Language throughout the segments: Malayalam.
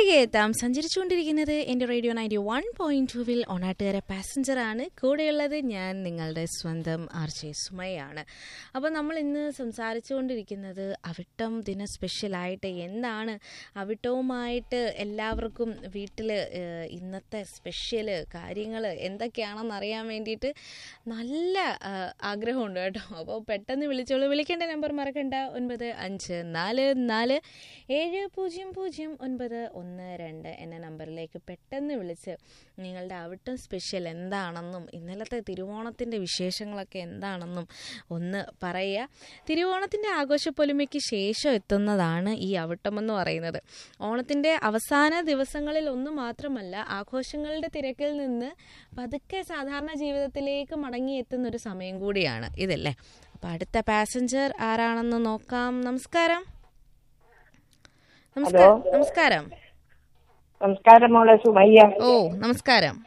തിരികെ എത്താം സഞ്ചരിച്ചുകൊണ്ടിരിക്കുന്നത് എൻ്റെ റേഡിയോ നയൻറ്റി വൺ പോയിന്റ് ടുവിൽ ഒണാട്ടുകാര പാസഞ്ചറാണ് കൂടെയുള്ളത് ഞാൻ നിങ്ങളുടെ സ്വന്തം ആർ ജെ സുമയാണ് അപ്പോൾ നമ്മൾ ഇന്ന് സംസാരിച്ചുകൊണ്ടിരിക്കുന്നത് അവിട്ടം ദിന സ്പെഷ്യലായിട്ട് എന്താണ് അവിട്ടവുമായിട്ട് എല്ലാവർക്കും വീട്ടിൽ ഇന്നത്തെ സ്പെഷ്യൽ കാര്യങ്ങൾ എന്തൊക്കെയാണെന്ന് അറിയാൻ വേണ്ടിയിട്ട് നല്ല ആ, ആഗ്രഹമുണ്ട് കേട്ടോ അപ്പോൾ പെട്ടെന്ന് വിളിച്ചോളൂ വിളിക്കേണ്ട നമ്പർ മറക്കണ്ട ഒൻപത് അഞ്ച് നാല് നാല് ഏഴ് പൂജ്യം പൂജ്യം ഒൻപത് ഒന്ന് രണ്ട് എന്ന നമ്പറിലേക്ക് പെട്ടെന്ന് വിളിച്ച് നിങ്ങളുടെ അവിട്ടം സ്പെഷ്യൽ എന്താണെന്നും ഇന്നലത്തെ തിരുവോണത്തിൻ്റെ വിശേഷങ്ങളൊക്കെ എന്താണെന്നും ഒന്ന് പറയുക തിരുവോണത്തിൻ്റെ ആഘോഷപ്പൊലിമയ്ക്ക് ശേഷം എത്തുന്നതാണ് ഈ അവിട്ടം എന്ന് പറയുന്നത് ഓണത്തിൻ്റെ അവസാന ദിവസങ്ങളിൽ ഒന്നും മാത്രമല്ല ആഘോഷങ്ങളുടെ തിരക്കിൽ നിന്ന് പതുക്കെ സാധാരണ ജീവിതത്തിലേക്ക് മടങ്ങിയെത്തുന്ന ഒരു സമയം കൂടിയാണ് ഇതല്ലേ അപ്പോൾ അടുത്ത പാസഞ്ചർ ആരാണെന്ന് നോക്കാം നമസ്കാരം നമസ്കാരം നമസ്കാരം നമസ്കാരം മോളെ സുമയ്യ ഓ നമസ്കാരം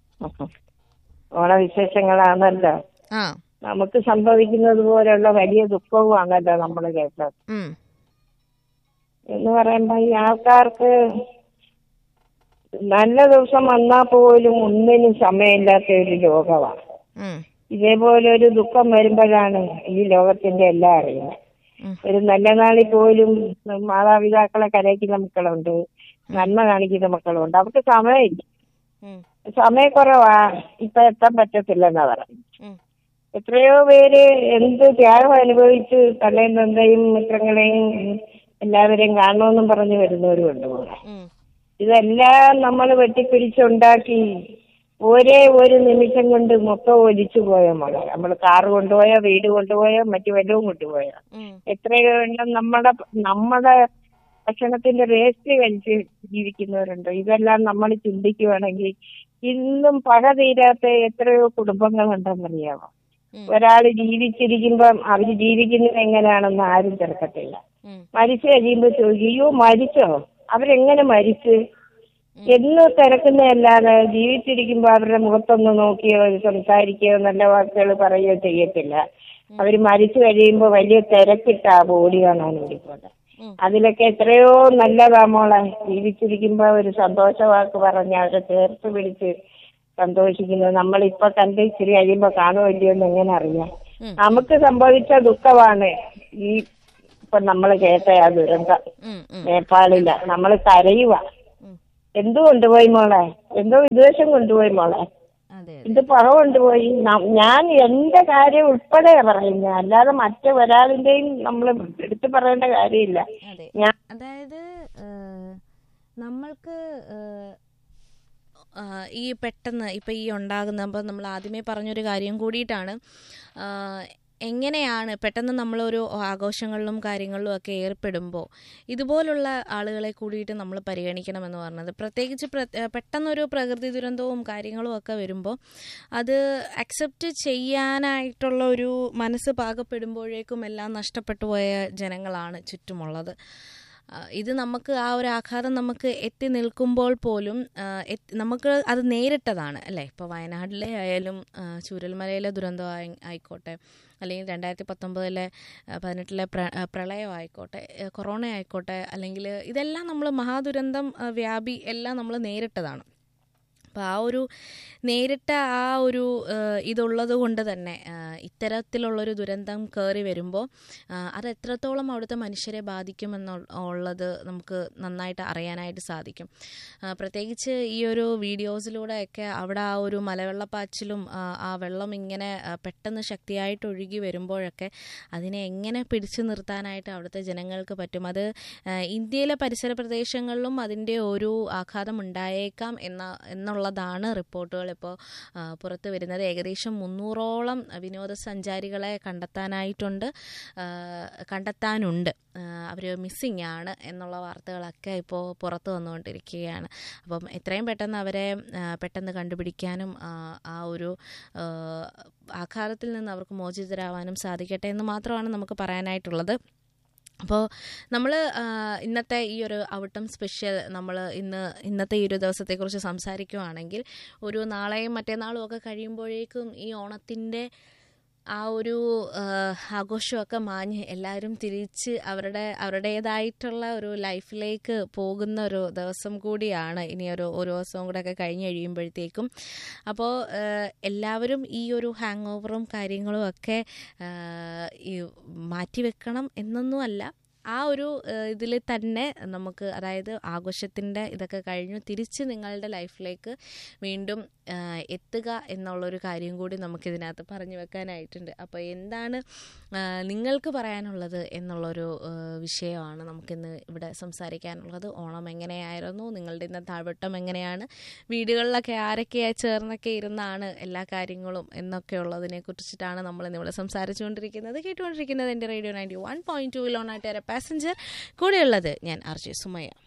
ഓണവിശേഷങ്ങളാണല്ലോ ആ നമുക്ക് സംഭവിക്കുന്നത് പോലെയുള്ള വലിയ ദുഃഖവുമാണല്ലോ നമ്മൾ കേട്ടത് ഉം എന്ന് പറയുമ്പോ ഈ ആൾക്കാർക്ക് നല്ല ദിവസം വന്നാൽ പോലും ഒന്നിനും സമയമില്ലാത്ത ഒരു ലോകമാണ് ഉം ഇതേപോലെ ഒരു ദുഃഖം വരുമ്പോഴാണ് ഈ ലോകത്തിന്റെ എല്ലാം അറിയുന്നത് ഉം. ഒരു നല്ല നാളിൽ പോലും മാതാപിതാക്കളെ കരയിക്കുന്ന മക്കളുണ്ട് നന്മ കാണിക്കുന്ന മക്കളുണ്ട് അവർക്ക് സമയമില്ല ഉം സമയക്കുറവാ ഇപ്പൊ എത്താൻ പറ്റത്തില്ലെന്നാ പറയുന്നത് ഉം എത്രയോ പേര് എന്ത് ത്യാഗം അനുഭവിച്ച് തള്ളയും തന്തയും മിത്രങ്ങളെയും എല്ലാവരെയും കാണണമെന്നും പറഞ്ഞു വരുന്നവരുമുണ്ട് മോളെ ഉം ഇതെല്ലാം നമ്മൾ വെട്ടിപ്പിടിച്ചുണ്ടാക്കി ഒരേ ഒരു നിമിഷം കൊണ്ട് മൊത്തം ഒലിച്ചു പോയ മോളെ നമ്മൾ കാറ് കൊണ്ടുപോയോ വീട് കൊണ്ടുപോയോ മറ്റു വല്ലതും കൊണ്ടുപോയോ ഉം എത്രയോ എണ്ണം നമ്മുടെ നമ്മുടെ ഭക്ഷണത്തിന്റെ വേസ്റ്റ് കഴിച്ച് ജീവിക്കുന്നവരുണ്ട് ഇതെല്ലാം നമ്മൾ ചിന്തിക്കുവാണെങ്കിൽ ഇന്നും പക തീരാത്ത എത്രയോ കുടുംബങ്ങളുണ്ടെന്നറിയാമോ ഉം. ഒരാൾ ജീവിച്ചിരിക്കുമ്പം അവര് ജീവിക്കുന്നത് എങ്ങനെയാണെന്ന് ആരും തിരക്കത്തില്ല ഉം മരിച്ചു കഴിയുമ്പോ ചോദിക്കും അയ്യോ മരിച്ചോ അവരെങ്ങനെ മരിച്ച് എന്ന് തിരക്കുന്നതല്ലാതെ ജീവിച്ചിരിക്കുമ്പോ അവരുടെ മുഖത്തൊന്ന് നോക്കിയോ സംസാരിക്കുകയോ നല്ല വാക്കുകൾ പറയുകയോ ചെയ്യത്തില്ല അവര് മരിച്ചു കഴിയുമ്പോ വലിയ തിരക്കിട്ടാ ബോഡി കാണാൻ ഓടിപ്പോട്ടെ ഉം. അതിലൊക്കെ എത്രയോ നല്ലതാ മോളെ ജീവിച്ചിരിക്കുമ്പോ ഒരു സന്തോഷ വാക്ക് പറഞ്ഞ് അവരെ ചേർത്ത് പിടിച്ച് സന്തോഷിക്കുന്നത് നമ്മളിപ്പൊ കണ്ട് ഇച്ചിരി കഴിയുമ്പോ കാണുമല്ലയോ എന്ന് എങ്ങനെ അറിയാം ഉം. നമുക്ക് സംഭവിച്ച ദുഃഖമാണ് ഈ ഇപ്പൊ നമ്മൾ കേട്ട ആ ദുരന്തം ഉം ഉം നേപ്പാളില നമ്മൾ കരയുക ഉം. എന്തു കൊണ്ടുപോയി മോളെ എന്തോ വിദ്വേഷം കൊണ്ടുപോയി മോളെ അതെ ഇത് പറ കൊണ്ടുപോയി ന- ഞാൻ എന്റെ കാര്യം ഉൾപ്പെടെ പറയുന്നത് അല്ലാതെ മറ്റേ ഒരാളിന്റെയും നമ്മൾ എടുത്തു പറയേണ്ട കാര്യമില്ല അതെ ഞാൻ അതായത് ഏഹ്, നമ്മൾക്ക് ഏഹ്, ആഹ്, ഈ പെട്ടെന്ന് ഇപ്പം ഈ ഉണ്ടാകുന്ന അപ്പം നമ്മൾ ആദ്യമേ പറഞ്ഞൊരു കാര്യം കൂടിയിട്ടാണ് ആഹ്, എങ്ങനെയാണ് പെട്ടെന്ന് നമ്മളൊരു ആഘോഷങ്ങളിലും കാര്യങ്ങളിലും ഒക്കെ ഏർപ്പെടുമ്പോൾ ഇതുപോലുള്ള ആളുകളെ കൂടിയിട്ട് നമ്മൾ പരിഗണിക്കണമെന്ന് പറഞ്ഞത് പ്രത്യേകിച്ച് പ്ര ഏഹ്, പെട്ടെന്നൊരു പ്രകൃതി ദുരന്തവും കാര്യങ്ങളും ഒക്കെ വരുമ്പോൾ അത് അക്സെപ്റ്റ് ചെയ്യാനായിട്ടുള്ള ഒരു മനസ്സ് പാകപ്പെടുമ്പോഴേക്കും എല്ലാം നഷ്ടപ്പെട്ടു പോയ ജനങ്ങളാണ് ചുറ്റുമുള്ളത് ആ, ഇത് നമുക്ക് ആ ഒരു ആഘാതം നമുക്ക് എത്തി നിൽക്കുമ്പോൾ പോലും ആ, എത്തി- നമുക്ക് അത് നേരിട്ടതാണ് അല്ലേ ഇപ്പോൾ വയനാട്ടിലെ ആയാലും ആ, ചൂരൽമലയിലെ ദുരന്തം ആയി- ആയിക്കോട്ടെ അല്ലെങ്കിൽ രണ്ടായിരത്തി പത്തൊമ്പതിലെ പതിനെട്ടിലെ പ്ര ആ, പ്രളയം ആയിക്കോട്ടെ ആ, കൊറോണ ആയിക്കോട്ടെ അല്ലെങ്കിൽ ഇതെല്ലാം നമ്മൾ മഹാദുരന്തം ആ, വ്യാപി എല്ലാം നമ്മൾ നേരിട്ടതാണ് അപ്പോൾ ആ ഒരു നേരിട്ട ആ ഒരു ഏഹ്, ഇതുള്ളത് കൊണ്ട് തന്നെ ഏഹ്, ഇത്തരത്തിലുള്ളൊരു ദുരന്തം കയറി വരുമ്പോൾ ആഹ്, അത് എത്രത്തോളം അവിടുത്തെ മനുഷ്യരെ ബാധിക്കുമെന്നുള്ള ഉള്ളത് നമുക്ക് നന്നായിട്ട് അറിയാനായിട്ട് സാധിക്കും ആഹ്, പ്രത്യേകിച്ച് ഈ ഒരു വീഡിയോസിലൂടെയൊക്കെ അവിടെ ആ ഒരു മലവെള്ളപ്പാച്ചിലും ആഹ്, ആ വെള്ളം ഇങ്ങനെ ആഹ്, പെട്ടെന്ന് ശക്തിയായിട്ട് ഒഴുകി വരുമ്പോഴൊക്കെ അതിനെ എങ്ങനെ പിടിച്ചു നിർത്താനായിട്ട് അവിടുത്തെ ജനങ്ങൾക്ക് പറ്റും അത് ആഹ്, ഇന്ത്യയിലെ പരിസര പ്രദേശങ്ങളിലും അതിൻ്റെ ഒരു ആഘാതം ഉണ്ടായേക്കാം എന്ന എന്നുള്ളതാണ് റിപ്പോർട്ടുകൾ ഇപ്പോൾ പുറത്തു വരുന്നത് ഏകദേശം മുന്നൂറോളം വിനോദസഞ്ചാരികളെ കണ്ടെത്താനായിട്ടുണ്ട് ആഹ്, കണ്ടെത്താനുണ്ട് അവർ മിസ്സിങ് ആണ് എന്നുള്ള വാർത്തകളൊക്കെ ഇപ്പോൾ പുറത്തു വന്നുകൊണ്ടിരിക്കുകയാണ് അപ്പം എത്രയും പെട്ടെന്ന് അവരെ ആഹ്, പെട്ടെന്ന് കണ്ടുപിടിക്കാനും ആഹ്, ആ ഒരു ആഹ്, ആഘാതത്തിൽ നിന്ന് അവർക്ക് മോചിതരാവാനും സാധിക്കട്ടെ എന്ന് മാത്രമാണ് നമുക്ക് പറയാനായിട്ടുള്ളത് അപ്പോൾ നമ്മൾ ഇന്നത്തെ ഈ ഒരു ഔട്ടം സ്പെഷ്യൽ നമ്മൾ ഇന്ന് ഇന്നത്തെ ഈ ഒരു ദിവസത്തെക്കുറിച്ച് സംസാരിക്കുവാണെങ്കിൽ ഒരു നാളെയും മറ്റന്നാളും ഒക്കെ കഴിയുമ്പോഴേക്കും ഈ ഓണത്തിൻ്റെ ആ ഒരു ആ, ആഘോഷമൊക്കെ മാഞ്ഞ് എല്ലാവരും തിരിച്ച് അവരുടെ അവരുടേതായിട്ടുള്ള ഒരു ലൈഫിലേക്ക് പോകുന്ന ഒരു ദിവസം കൂടിയാണ് ഇനി ഒരു ഒരു ദിവസവും കൂടെ ഒക്കെ കഴിഞ്ഞ് കഴിയുമ്പോഴത്തേക്കും അപ്പോൾ എല്ലാവരും ഈ ഒരു ഹാങ് ഓവറും കാര്യങ്ങളും ഒക്കെ ആ, ഈ മാറ്റിവെക്കണം എന്നൊന്നുമല്ല ആ ഒരു ഇതിൽ തന്നെ നമുക്ക് അതായത് ആഘോഷത്തിൻ്റെ ഇതൊക്കെ കഴിഞ്ഞു തിരിച്ച് നിങ്ങളുടെ ലൈഫിലേക്ക് വീണ്ടും ആ, എത്തുക എന്നുള്ളൊരു കാര്യം കൂടി നമുക്കിതിനകത്ത് പറഞ്ഞു വെക്കാനായിട്ടുണ്ട് അപ്പോൾ എന്താണ് ആ, നിങ്ങൾക്ക് പറയാനുള്ളത് എന്നുള്ളൊരു ആ, വിഷയമാണ് നമുക്കിന്ന് ഇവിടെ സംസാരിക്കാനുള്ളത് ഓണം എങ്ങനെയായിരുന്നു നിങ്ങളുടെ ഇന്നത്തെ താഴ്വട്ടം എങ്ങനെയാണ് വീടുകളിലൊക്കെ ആരൊക്കെയായി ചേർന്നൊക്കെ ഇരുന്നാണ് എല്ലാ കാര്യങ്ങളും എന്നൊക്കെ ഉള്ളതിനെ കുറിച്ചിട്ടാണ് നമ്മൾ ഇന്നിവിടെ സംസാരിച്ചുകൊണ്ടിരിക്കുന്നത് കേട്ടുകൊണ്ടിരിക്കുന്നത് എൻ്റെ radio ninety one point two ലോണാട്ടേറെ പാസഞ്ചർ കൂടെയുള്ളത് ഞാൻ ആർ ജെ സുമയ്യ